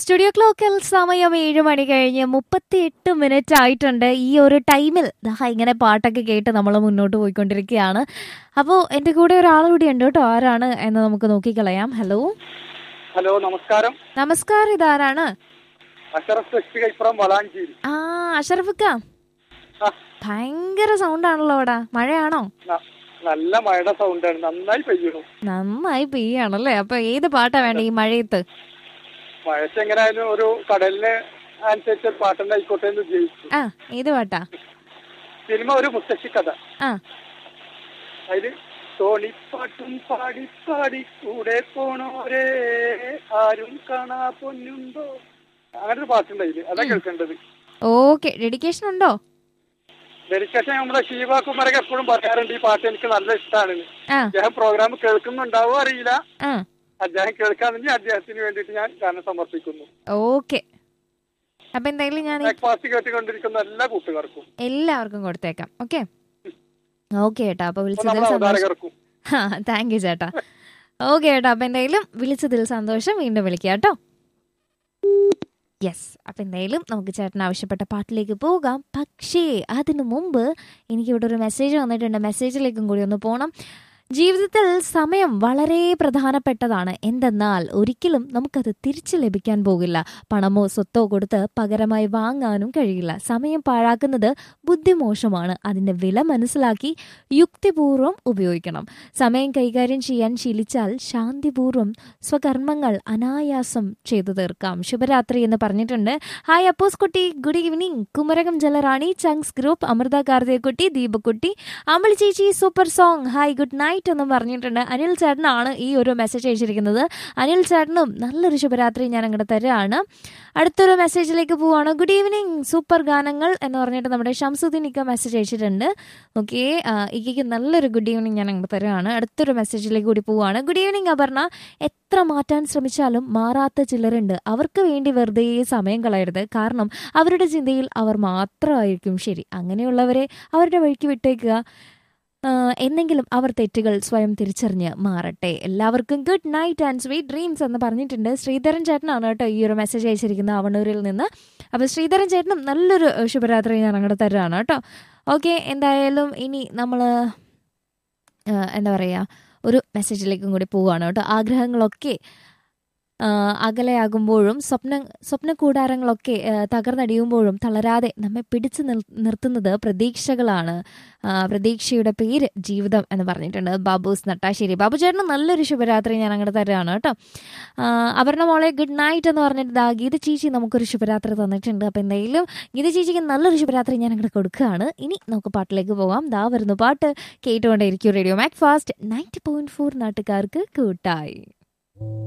studio ക്ലോക്കിൽ സമയം ഏഴ് മണി കഴിഞ്ഞ് മുപ്പത്തി എട്ട് മിനിറ്റ് ആയിട്ടുണ്ട് ഈ ഒരു ടൈമിൽ ദാ ഇങ്ങനെ പാട്ടൊക്കെ കേട്ട് നമ്മൾ മുന്നോട്ട് പോയിക്കൊണ്ടിരിക്കുകയാണ് അപ്പോൾ എൻ്റെ കൂടെ ഒരാൾ കൂടി ഉണ്ട് കേട്ടോ ആരാണ് എന്ന് നമുക്ക് നോക്കിക്കളയാം ഹലോ ഹലോ നമസ്കാരം നമസ്കാരം ഇതാരാണ് അഷറഫ് ശക്തി കൈപ്പുറം വളാഞ്ചേരി ആ അഷറഫിക്ക ആ, ഭയങ്കര സൗണ്ട് ആണല്ലോ അവിടെ മഴയാണോ ന- നല്ല മഴയുടെ സൗണ്ടാണ് നന്നായി പെയ്യണു നന്നായി പെയ്യാണല്ലേ അപ്പൊ ഏത് പാട്ടാ വേണ്ട ഈ മഴയത്ത് മഴയ്ക്ക് എങ്ങനെയായാലും ഒരു കടലിന് അനുസരിച്ച് ഒരു പാട്ടുണ്ടായിക്കോട്ടെ എന്ന് ജയിച്ചു ആ ഏത് പാട്ടാ സിനിമ ഒരു മുത്തശ്ശി കഥ ആ അതില് തോണിപ്പാട്ടും പാടി പാടി കൂടെ പോണോരേ ആരും കാണാ പൊന്നുണ്ടോ അങ്ങനെ ഒരു പാട്ടുണ്ടായില് അതാ കേൾക്കേണ്ടത് ഓക്കെ ഡെഡിക്കേഷൻ ഉണ്ടോ ഡെലിക്കേഷൻ നമ്മുടെ ശിവകുമാരൊക്കെ എപ്പോഴും പറയാറുണ്ട് ഈ പാട്ട് എനിക്ക് നല്ല ഇഷ്ടമാണ് ആ അദ്ദേഹം പ്രോഗ്രാം കേൾക്കുന്നുണ്ടാവോ അറിയില്ല ആ അദ്ദേഹം കേൾക്കാണെങ്കിൽ അദ്ദേഹത്തിന് വേണ്ടിയിട്ട് ഞാൻ ഗാനം സമർപ്പിക്കുന്നു ഓക്കെ അപ്പൊ എന്തായാലും ഞാൻ ഈ ബ്രേക്ക്ഫാസ്റ്റ് കേട്ടുകൊണ്ടിരിക്കുന്ന എല്ലാ കൂട്ടുകാർക്കും എല്ലാവർക്കും കൊടുത്തേക്കാം ഓക്കെ ഓക്കെ ചേട്ടാ അപ്പൊ അപ്പൊ വിളിച്ചതിൽ നമ്മുടെ സന്തോഷം അവതാരകർക്കും ആ താങ്ക് യു ചേട്ടാ ഓക്കെ ചേട്ടാ അപ്പൊ എന്തായാലും വിളിച്ചതിൽ സന്തോഷം വീണ്ടും വിളിക്കാം കേട്ടോ യെസ് അപ്പൊ എന്തായാലും നമുക്ക് ചേട്ടൻ ആവശ്യപ്പെട്ട പാട്ടിലേക്ക് പോകാം പക്ഷേ അതിനു മുമ്പ് എനിക്കിവിടെ ഒരു മെസ്സേജ് വന്നിട്ടുണ്ട് മെസ്സേജിലേക്കും കൂടി ഒന്ന് പോകണം ജീവിതത്തിൽ സമയം വളരെ പ്രധാനപ്പെട്ടതാണ് എന്തെന്നാൽ ഒരിക്കലും നമുക്കത് തിരിച്ചു ലഭിക്കാൻ പോകില്ല പണമോ സ്വത്തോ കൊടുത്ത് പകരമായി വാങ്ങാനും കഴിയില്ല സമയം പാഴാക്കുന്നത് ബുദ്ധിമോശമാണ് അതിന്റെ വില മനസ്സിലാക്കി യുക്തിപൂർവ്വം ഉപയോഗിക്കണം സമയം കൈകാര്യം ചെയ്യാൻ ശീലിച്ചാൽ ശാന്തിപൂർവ്വം സ്വകർമ്മങ്ങൾ അനായാസം ചെയ്തു തീർക്കാം ശുഭരാത്രി എന്ന് പറഞ്ഞിട്ടുണ്ട് ഹായ് അപ്പോസ് കുട്ടി ഗുഡ് ഈവനിങ് കുമരകം ജലറാണി ചങ്സ് ഗ്രൂപ്പ് അമൃത കാർത്തികക്കുട്ടി ദീപക്കുട്ടി അമൽ ചേച്ചി super song hi good night എന്നും പറഞ്ഞിട്ടുണ്ട് അനിൽ ചേട്ടനാണ് ഈ ഒരു മെസ്സേജ് അയച്ചിരിക്കുന്നത് അനിൽ ചേട്ടനും നല്ലൊരു ശുഭരാത്രി ഞാൻ അങ്ങോട്ട് തരുകയാണ് അടുത്തൊരു മെസ്സേജിലേക്ക് പോവാണ് ഗുഡ് ഈവനിങ് സൂപ്പർ ഗാനങ്ങൾ എന്ന് പറഞ്ഞിട്ട് നമ്മുടെ ഷംസുദ്ദീൻ ഇക്ക മെസ്സേജ് അയച്ചിട്ടുണ്ട് ഓക്കെ ഇക്കയ്ക്ക് നല്ലൊരു ഗുഡ് ഈവനിങ് ഞാൻ അങ്ങോട്ട് തരുകയാണ് അടുത്തൊരു മെസ്സേജിലേക്ക് കൂടി പോവാണ് ഗുഡ് ഈവനിങ് അപർണ എത്ര മാറ്റാൻ ശ്രമിച്ചാലും മാറാത്ത ചിലരുണ്ട് അവർക്ക് വേണ്ടി വെറുതെ സമയം കളയരുത് കാരണം അവരുടെ ചിന്തയിൽ അവർ മാത്രമായിരിക്കും ശരി അങ്ങനെയുള്ളവരെ അവരുടെ വഴിക്ക് വിട്ടേക്കുക ആ, എന്നെങ്കിലും അവർ തെറ്റുകൾ സ്വയം തിരിച്ചറിഞ്ഞ് മാറട്ടെ എല്ലാവർക്കും good night and sweet dreams എന്ന് പറഞ്ഞിട്ടുണ്ട് ശ്രീധരൻ ചേട്ടനാണ് കേട്ടോ ഈ ഒരു മെസ്സേജ് അയച്ചിരിക്കുന്നത് അവണൂരിൽ നിന്ന് അപ്പോൾ ശ്രീധരൻ ചേട്ടനും നല്ലൊരു ഏഹ്, ശുഭരാത്രി ഞാൻ അങ്ങോട്ട് തരുകയാണ് കേട്ടോ ഓക്കെ എന്തായാലും ഇനി നമ്മൾ എന്താ പറയുക ഒരു മെസ്സേജിലേക്കും കൂടി പോവുകയാണ് കേട്ടോ ആഗ്രഹങ്ങളൊക്കെ ആ, അകലെയാകുമ്പോഴും സ്വപ്ന സ്വപ്ന കൂടാരങ്ങളൊക്കെ ആ, തകർന്നടിയുമ്പോഴും തളരാതെ നമ്മെ പിടിച്ചു നിർ- നിർത്തുന്നത് പ്രതീക്ഷകളാണ് ആ, പ്രതീക്ഷയുടെ പേര് ജീവിതം എന്ന് പറഞ്ഞിട്ടുണ്ട് ബാബൂസ് നട്ടാശ്ശേരി ബാബു ചേട്ടന് നല്ലൊരു ശുഭരാത്രി ഞാൻ അങ്ങോട്ട് തരുകയാണ് കേട്ടോ ആ, അപർണ മോളെ ഗുഡ് നൈറ്റ് എന്ന് പറഞ്ഞിട്ട് ദാ ഗീത ചേച്ചി നമുക്കൊരു ശുഭരാത്രി തന്നിട്ടുണ്ട് അപ്പം എന്തായാലും ഗീത ചേച്ചിക്ക് നല്ലൊരു ശുഭരാത്രി ഞാൻ അങ്ങോട്ട് കൊടുക്കുകയാണ് ഇനി നമുക്ക് പാട്ടിലേക്ക് പോകാം ദാ വരുന്നു പാട്ട് കേട്ടുകൊണ്ടേയിരിക്കും radio Mac fast ninety point four നാട്ടുകാർക്ക് കൂട്ടായി